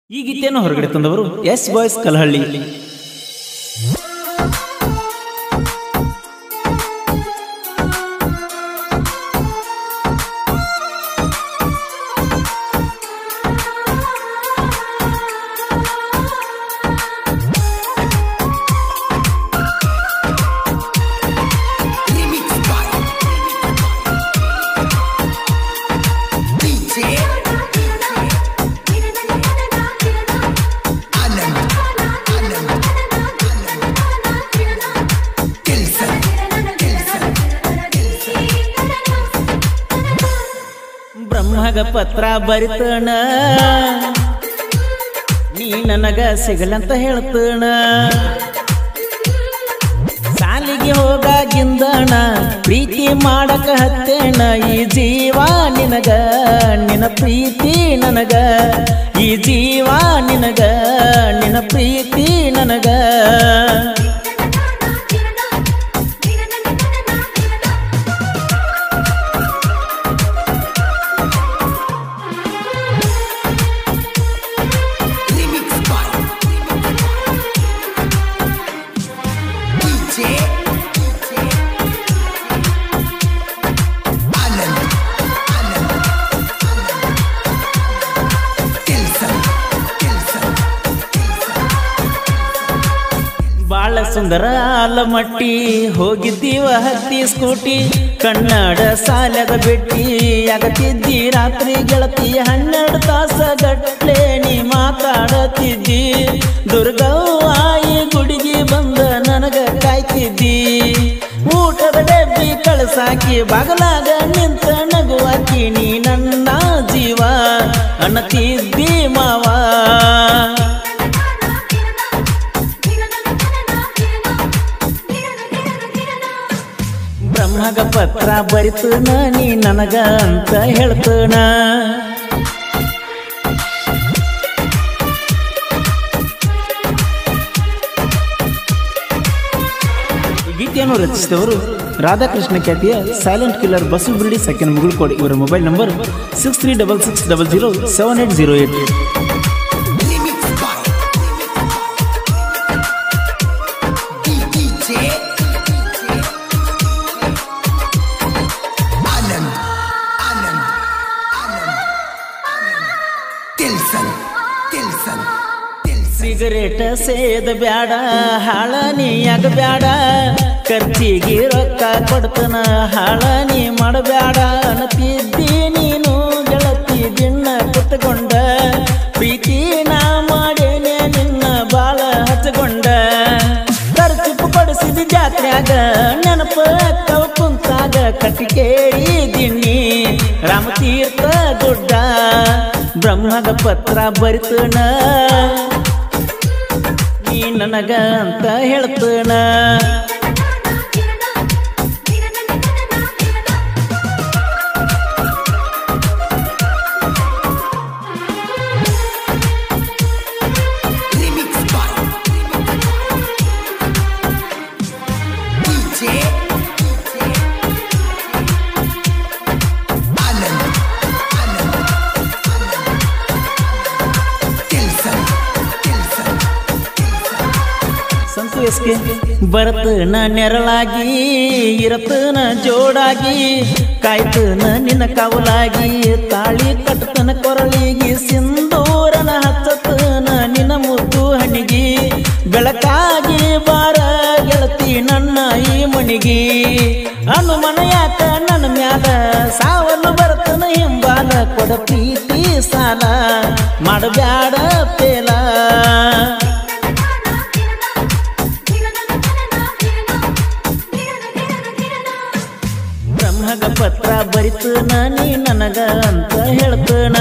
ಈ ಗೀತೆಯನ್ನು ಹೊರಗಡೆ ತಂದವರು S boys Kalahalli Remix by DJ Anand Anand Kelson Kelson ಬ್ರಹ್ಮಗ ಪತ್ರ ಬರಿತಣ ನೀ ನನಗ ಸಿಗಲಂತ ಹೇಳ್ತಣ ಸಾಲಿಗೆ ಹೋಗಾಗಿಂದಣ ಪ್ರೀತಿ ಮಾಡಕ ಹತ್ತೇಣ ಈ ಜೀವ ನಿನಗ ನಿನ ಪ್ರೀತಿ ನನಗ ಈ ಜೀವ ನಿನಗ ನಿನ ಪ್ರೀತಿ ನನಗ Remix by DJ Anand Anand Kelson Kelson ಬಾಳ ಸುಂದರ ಆಲಮಟ್ಟಿ ಹೋಗಿದ್ದೀವ ಹತ್ತಿ ಸ್ಕೂಟಿ ಕನ್ನಡ ಸಾಲದ ಬೆಟ್ಟಿ ಆಗತಿದ್ದಿ ರಾತ್ರಿ ಗೆಳತಿ ಹನ್ನೆರಡು ತಾಸ ಗಟ್ಲೆ ನೀ ಮಾತಾಡತಿದ್ದಿ ದುರ್ಗವ್ವಾಯಿ ಗುಡಿಗೆ ಬಂದ ನನಗ ಕಾಯ್ತಿದ್ದಿ ಊಟದ ಡಬ್ಬಿ ಕಳಸಾಕಿ ಬಾಗಲಾಗ ನಿಂತ ನಗುವಾಕಿ ನೀ ನನ್ನ ಜೀವ ಅನ್ನತಿದ್ದಿ ಮಾವ ಬ್ರಹ್ಮಗ ಪತ್ರ ಬರಿತನ ನೀ ನನಗ ಅಂತ ಹೇಳ್ತನ ಈ ಗೀತೆಯನ್ನು ರಚಿಸಿದವರು ರಾಧಾಕೃಷ್ಣ ಖ್ಯಾತಿಯ silent killer Basu Birdi second Mugulkod ಇವರ mobile number six three double six double zero seven eight zero eight Remix by DJ Anand Anand Anand Kelson Kelson Kelson ಸಿಗರೇಟ ಸೇದ ಬ್ಯಾಡ ಹಾಳ ನೀಯಾಗ ಬ್ಯಾಡ ಖರ್ಚಿಗೆ ರೊಕ್ಕ ಕೊಡ್ತನ ಹಾಳ ನೀ ಮಾಡಬ್ಯಾಡ ಅನ್ನತಿದ್ದಿ ನೀನು ಗೆಳತಿ ದಿನ ಕುತ್ಕೊಂಡ ಪ್ರೀತಿ ನಾ ಮಾಡೇನೆ ನಿನ್ನ ಬಾಳ ಹಚ್ಚಕೊಂಡ ಖರ್ಚು ಪಡಿಸಿದ ಜಾತ್ರ್ಯಾಗ ನೆನಪ ಅಕ್ಕವ ಕುಂತಾಗ ಕಟ್ಟಿಕೇರಿ ದಿಣ್ಣಿ ರಾಮತೀರ್ಥ ಗುಡ್ಡ ಬ್ರಹ್ಮಗ ಪತ್ರ ಬರಿತನ ನೀ ನನಗ ಅಂತ ಹೇಳ್ತನ Remix by DJ Anand Anand Kelson Kelson Santu SK ಬರ್ತನ ನೆರಳಾಗಿ ಇರತನ ಜೋಡಾಗಿ ಕಾಯ್ತನ ನಿನ್ನ ಕವಲಾಗಿ ತಾಳಿ ಕಟ್ಟತನ ಕೊರಳಿಗಿ ಸಿಂಧೂರನ ಹಚ್ಚತನ ನಿನ್ನ ಮುದ್ದು ಹಣಿಗಿ ಬೆಳಕಾಗಿ ಬಾರ ಗೆಳತಿ ನನ್ನ ಈ ಮಣಿಗಿ ಅನುಮನ ಯಾಕ ನನ್ನ ಮ್ಯಾಲ ಸಾವಲು ಬರ್ತನ ಹಿಂಬಾಲ ಕೊಡ ಪ್ರೀತಿ ಸಾಲ ಮಾಡಬ್ಯಾಡ ಪೇಲ ಬ್ರಹ್ಮಗ ಪತ್ರ ಬರಿತನ ನೀ ನನಗ ಅಂತ ಹೇಳ್ತನ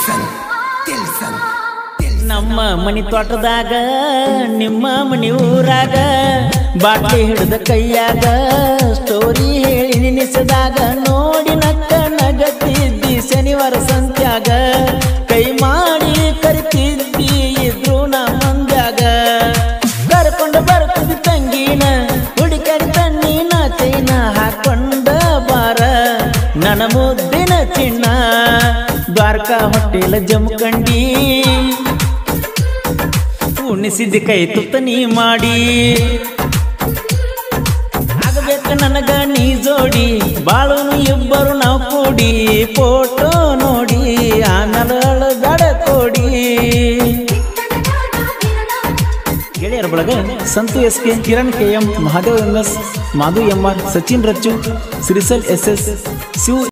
Tilson, Tilson, Tilson. ನಮ್ಮ ಮನಿ ತೋಟದಾಗ ನಿಮ್ಮ ಮನಿ ಊರಾಗ ಬಾಟ್ಲಿ ಹಿಡಿದ ಕೈಯಾಗ ಸ್ಟೋರಿ ಹೇಳಿ ನೆನೆಸಿದಾಗ ನೋಡಿ ನಕ್ಕ ನಗತಿದ್ದಿ ಶನಿವಾರ ಸಂತ್ಯಾಗ ಕೈ ಮಾಡಿ ಕರಿತಿದ್ದಿ ಇದ್ರು ನಾ ಮಂದ್ಯಾಗ ಕರ್ಕೊಂಡು ಬರ್ತಿದ್ದಿ ತಂಗಿನ ಹುಡುಕರಿ ತಣ್ಣಿನ ಚೈನ ಹಾಕೊಂಡ ಬಾರ ನನ್ನ ಮುದ್ದಿನ ಚಿನ್ನ ದ್ವಾರಕಾ ಹೊಟ್ಟೆಲ ಜಮಖಂಡಿ ಉಣಿಸಿದ ಕೈ ತುತ್ತ ನೀ ಮಾಡಿ ಆಗಬೇಕು ನನಗ ನೀ ಜೋಡಿ ಬಾಳುನು ಇಬ್ಬರು ನಾವು ಕೂಡಿ ಫೋಟೋ ನೋಡಿ ಆಮೇಲೆ ಅಳಗಾಡ ಕೊಡಿ ಗೆಳೆಯರ ಬಳಗ Santu S K Kiran K M Mahadev M S Madhu M R Sachin Rachu ಸಿರಿಸಲ್ ಎಸ್ ಎಸ್ ಶಿವ್